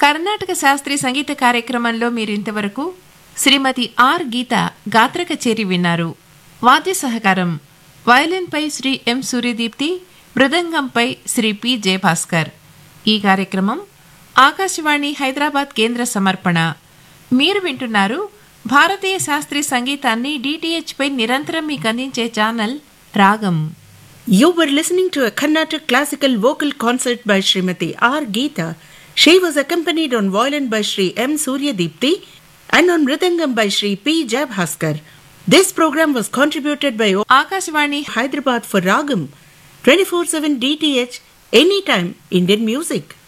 కర్ణాటక శాస్త్రీయ సంగీత కార్యక్రమంలో మీరింతవరకు శ్రీమతి ఆర్ గీత గాత్ర కచేరి విన్నారు వాద్య సహకారం వయలిన్పై శ్రీ ఎం సూర్యదీప్తి మృదంగంపై శ్రీ పి జయభాస్కర్ ఈ కార్యక్రమం ఆకాశవాణి హైదరాబాద్ కేంద్ర సమర్పణ మీరు వింటున్నారు భారతీయ శాస్త్రీయ సంగీతాన్ని డిటిహెచ్ పై నిరంతరం మీకు అందించే ఛానల్ రాగం You were listening to a Carnatic classical vocal concert by Srimati R. Geeta. She was accompanied on violin by Sri M. Suryadipti and on mridangam by Sri P. Jabhaskar. This program was contributed by Akashvani Hyderabad for Ragam 24/7 DTH anytime Indian music.